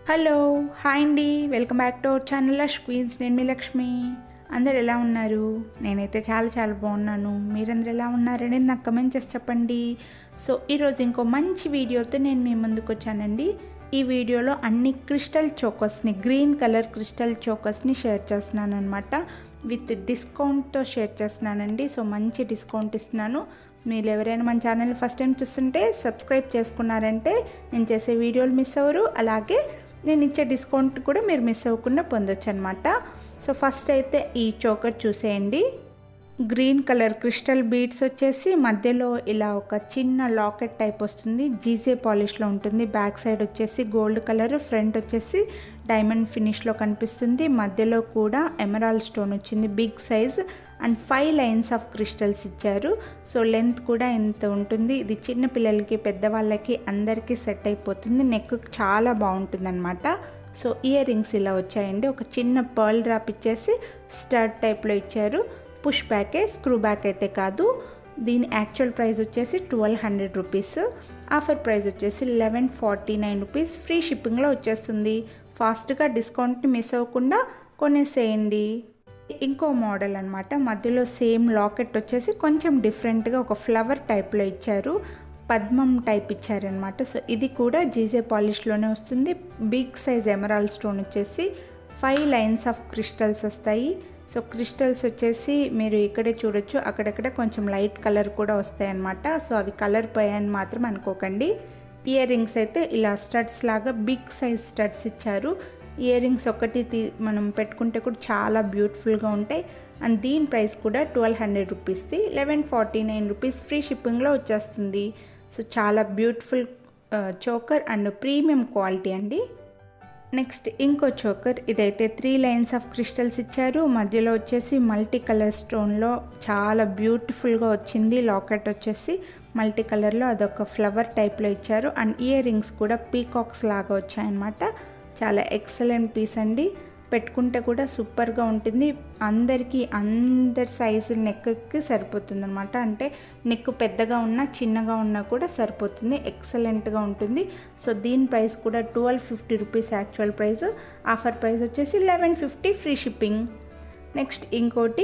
hello hi అండి welcome back to our channel lush queens నేను మీ లక్ష్మి అందరు ఎలా ఉన్నారు నేనైతే చాలా చాలా బాగున్నాను మీరందరూ ఎలా ఉన్నారనేది నాకు కమెంట్ చేసి చెప్పండి సో ఈరోజు ఇంకో మంచి వీడియోతో నేను మీ ముందుకు వచ్చానండి ఈ వీడియోలో అన్ని క్రిస్టల్ చోకస్ని గ్రీన్ కలర్ క్రిస్టల్ చోకస్ని షేర్ చేస్తున్నాను అనమాట విత్ డిస్కౌంట్తో షేర్ చేస్తున్నానండి సో మంచి డిస్కౌంట్ ఇస్తున్నాను మీరు ఎవరైనా మన ఛానల్ ఫస్ట్ టైం చూస్తుంటే సబ్స్క్రైబ్ చేసుకున్నారంటే నేను చేసే వీడియోలు మిస్ అవ్వరు అలాగే నేను ఇచ్చే డిస్కౌంట్ కూడా మీరు మిస్ అవ్వకుండా పొందొచ్చు అనమాట సో ఫస్ట్ అయితే ఈ చోకర్ చూసేయండి గ్రీన్ కలర్ క్రిస్టల్ బీడ్స్ వచ్చేసి మధ్యలో ఇలా ఒక చిన్న లాకెట్ టైప్ వస్తుంది జీజే పాలిష్లో ఉంటుంది బ్యాక్ సైడ్ వచ్చేసి గోల్డ్ కలర్ ఫ్రంట్ వచ్చేసి డైమండ్ ఫినిష్లో కనిపిస్తుంది మధ్యలో కూడా ఎమరాల్ స్టోన్ వచ్చింది big size and five lines of crystals ఇచ్చారు సో లెంత్ కూడా ఇంత ఉంటుంది ఇది చిన్న పిల్లలకి పెద్దవాళ్ళకి అందరికీ సెట్ అయిపోతుంది నెక్ చాలా బాగుంటుంది అనమాట సో ఇయర్ రింగ్స్ ఇలా వచ్చాయండి ఒక చిన్న పర్ల్ డ్రాప్ ఇచ్చేసి స్టడ్ టైప్లో ఇచ్చారు పుష్ బ్యాకే స్క్రూ బ్యాక్ అయితే కాదు దీని యాక్చువల్ ప్రైస్ వచ్చేసి twelve hundred rupees offer price వచ్చేసి eleven forty nine rupees free షిప్పింగ్లో వచ్చేస్తుంది ఫాస్ట్గా డిస్కౌంట్ని మిస్ అవ్వకుండా కొనేసేయండి ఇంకో మోడల్ అనమాట మధ్యలో సేమ్ లాకెట్ వచ్చేసి కొంచెం డిఫరెంట్గా ఒక ఫ్లవర్ టైప్లో ఇచ్చారు పద్మం టైప్ ఇచ్చారనమాట సో ఇది కూడా జీజే పాలిష్లోనే వస్తుంది బిగ్ సైజ్ ఎమరాల్ స్టోన్ వచ్చేసి ఫైవ్ లైన్స్ ఆఫ్ క్రిస్టల్స్ వస్తాయి సో క్రిస్టల్స్ వచ్చేసి మీరు ఇక్కడే చూడొచ్చు అక్కడక్కడ కొంచెం లైట్ కలర్ కూడా వస్తాయి అన్నమాట సో అవి కలర్ పోయాయని మాత్రం అనుకోకండి ఇయర్ రింగ్స్ అయితే ఇలా స్టడ్స్ లాగా బిగ్ సైజ్ స్టడ్స్ ఇచ్చారు ఇయర్ రింగ్స్ ఒకటి తీ మనం పెట్టుకుంటే కూడా చాలా బ్యూటిఫుల్గా ఉంటాయి అండ్ దీని ప్రైస్ కూడా ట్వెల్వ్ హండ్రెడ్ రూపీస్ది eleven forty nine rupees free షిప్పింగ్లో వచ్చేస్తుంది సో చాలా beautiful choker and premium quality అండి నెక్స్ట్ ఇంకో చోకర్ ఇదైతే త్రీ లైన్స్ ఆఫ్ క్రిస్టల్స్ ఇచ్చారు మధ్యలో వచ్చేసి మల్టీ కలర్ స్టోన్లో చాలా బ్యూటిఫుల్గా వచ్చింది లాకెట్ వచ్చేసి మల్టీ కలర్లో అదొక ఫ్లవర్ టైప్లో ఇచ్చారు అండ్ ఇయర్ రింగ్స్ కూడా పీకాక్స్ లాగా వచ్చాయన్నమాట చాలా ఎక్సలెంట్ పీస్ అండి పెట్టుకుంటే కూడా సూపర్గా ఉంటుంది అందరికీ అందరి సైజు నెక్కి సరిపోతుంది అనమాట అంటే నెక్ పెద్దగా ఉన్నా చిన్నగా ఉన్నా కూడా సరిపోతుంది ఎక్సలెంట్గా ఉంటుంది సో దీని ప్రైస్ కూడా twelve fifty rupees actual price offer price వచ్చేసి eleven fifty free shipping next ఇంకోటి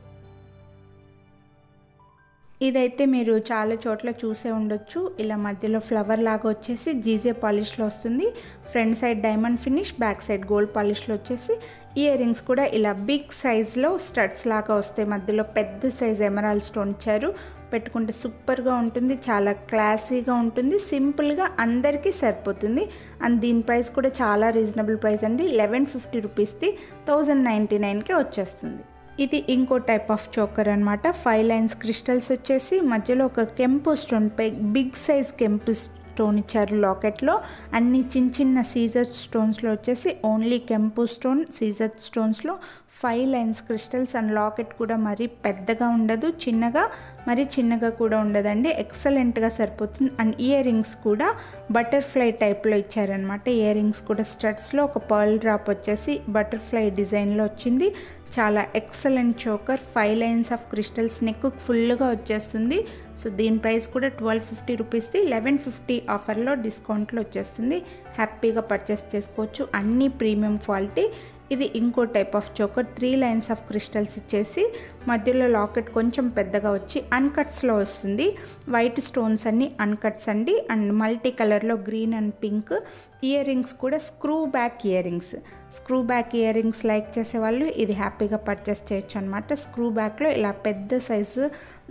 ఇదైతే మీరు చాలా చోట్ల చూసే ఉండొచ్చు ఇలా మధ్యలో ఫ్లవర్ లాగా వచ్చేసి జీజే పాలిష్లో వస్తుంది front side diamond finish back side gold పాలిష్లో వచ్చేసి ఇయర్ రింగ్స్ కూడా ఇలా బిగ్ సైజ్లో స్టడ్స్ లాగా వస్తాయి మధ్యలో పెద్ద సైజ్ ఎమరాల్ స్టోన్ ఇచ్చారు పెట్టుకుంటే సూపర్గా ఉంటుంది చాలా క్లాసీగా ఉంటుంది సింపుల్గా అందరికీ సరిపోతుంది అండ్ దీని ప్రైస్ కూడా చాలా రీజనబుల్ ప్రైస్ అండి లెవెన్ ఫిఫ్టీ రూపీస్ది థౌజండ్ నైంటీ నైన్కే వచ్చేస్తుంది ఇది ఇంకో టైప్ ఆఫ్ చోకర్ అనమాట ఫైవ్ లైన్స్ క్రిస్టల్స్ వచ్చేసి మధ్యలో ఒక కెంపు స్టోన్ బిగ్ సైజ్ కెంపు స్టోన్ ఇచ్చారు లాకెట్లో అన్ని చిన్న చిన్న సీజర్ స్టోన్స్లో వచ్చేసి ఓన్లీ కెంపు స్టోన్ సీజర్ స్టోన్స్లో five lines crystals and locket కూడా మరీ పెద్దగా ఉండదు చిన్నగా మరీ చిన్నగా కూడా ఉండదండి ఎక్సలెంట్గా సరిపోతుంది అండ్ ఇయర్ రింగ్స్ కూడా బటర్ఫ్లై టైప్లో ఇచ్చారనమాట ఇయర్ రింగ్స్ కూడా స్టడ్స్లో ఒక పర్ల్ డ్రాప్ వచ్చేసి బటర్ఫ్లై డిజైన్లో వచ్చింది చాలా excellent choker five lines of crystals neck ఫుల్గా వచ్చేస్తుంది సో దీని ప్రైస్ కూడా ట్వెల్వ్ ఫిఫ్టీ రూపీస్ది లెవెన్ ఫిఫ్టీ ఆఫర్లో డిస్కౌంట్లో వచ్చేస్తుంది హ్యాపీగా పర్చేస్ చేసుకోవచ్చు అన్ని ప్రీమియం క్వాలిటీ ఇది ఇంకో type of choker three lines of crystals ఇచ్చేసి మధ్యలో లాకెట్ కొంచెం పెద్దగా వచ్చి అన్కట్స్లో వస్తుంది వైట్ స్టోన్స్ అన్ని అన్కట్స్ అండి అండ్ మల్టీ కలర్లో green and pink earrings కూడా screw back earrings screw back earrings like చేసే వాళ్ళు ఇది హ్యాపీగా పర్చేస్ చేయొచ్చు అనమాట స్క్రూ బ్యాక్లో ఇలా పెద్ద సైజు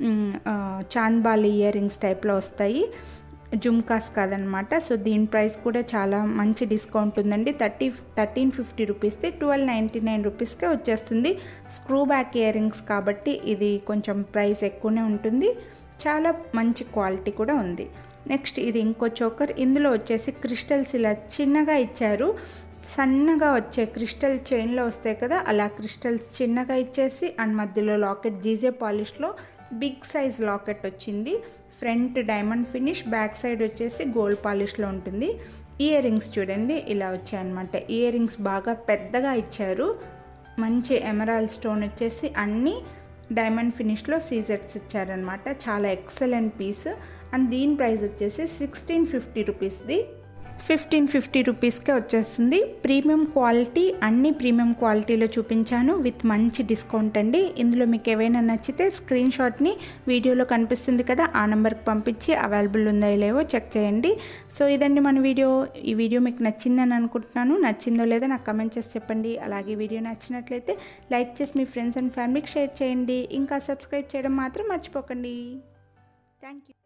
చాంద్బాలి ఇయర్ రింగ్స్ టైప్లో వస్తాయి జుమ్కాస్ కాదనమాట సో దీని ప్రైస్ కూడా చాలా మంచి డిస్కౌంట్ ఉందండి థర్టీ థర్టీన్ ఫిఫ్టీ రూపీస్ది ట్వెల్వ్ నైంటీ నైన్ రూపీస్కే వచ్చేస్తుంది స్క్రూ బ్యాక్ ఇయర్ రింగ్స్ కాబట్టి ఇది కొంచెం ప్రైస్ ఎక్కువనే ఉంటుంది చాలా మంచి క్వాలిటీ కూడా ఉంది నెక్స్ట్ ఇది ఇంకో చోకర్ ఇందులో వచ్చేసి క్రిస్టల్స్ ఇలా చిన్నగా ఇచ్చారు సన్నగా వచ్చే క్రిస్టల్ చైన్లో వస్తాయి కదా అలా క్రిస్టల్స్ చిన్నగా ఇచ్చేసి అండ్ మధ్యలో లాకెట్ జీజే పాలిష్లో బిగ్ సైజ్ లాకెట్ వచ్చింది front diamond finish back side వచ్చేసి గోల్డ్ పాలిష్లో ఉంటుంది ఇయర్ రింగ్స్ చూడండి ఇలా వచ్చాయన్నమాట ఇయర్ రింగ్స్ బాగా పెద్దగా ఇచ్చారు మంచి ఎమరాల్ స్టోన్ వచ్చేసి అన్నీ డైమండ్ ఫినిష్లో సీజెట్స్ ఇచ్చారనమాట చాలా ఎక్సలెంట్ పీస్ అండ్ దీని ప్రైస్ వచ్చేసి సిక్స్టీన్ ఫిఫ్టీ రూపీస్ది ఫిఫ్టీన్ ఫిఫ్టీ రూపీస్కే వచ్చేస్తుంది ప్రీమియం క్వాలిటీ అన్ని ప్రీమియం క్వాలిటీలో చూపించాను విత్ మంచి డిస్కౌంట్ అండి ఇందులో మీకు ఏవైనా నచ్చితే స్క్రీన్ షాట్ని వీడియోలో కనిపిస్తుంది కదా ఆ నెంబర్కి పంపించి అవైలబుల్ ఉందో లేవో చెక్ చేయండి సో ఇదండి మన వీడియో ఈ వీడియో మీకు నచ్చిందని అనుకుంటున్నాను నచ్చిందో లేదో నాకు కమెంట్ చేసి చెప్పండి అలాగే వీడియో నచ్చినట్లయితే లైక్ చేసి మీ ఫ్రెండ్స్ అండ్ ఫ్యామిలీకి షేర్ చేయండి ఇంకా సబ్స్క్రైబ్ చేయడం మాత్రం మర్చిపోకండి థ్యాంక్ యూ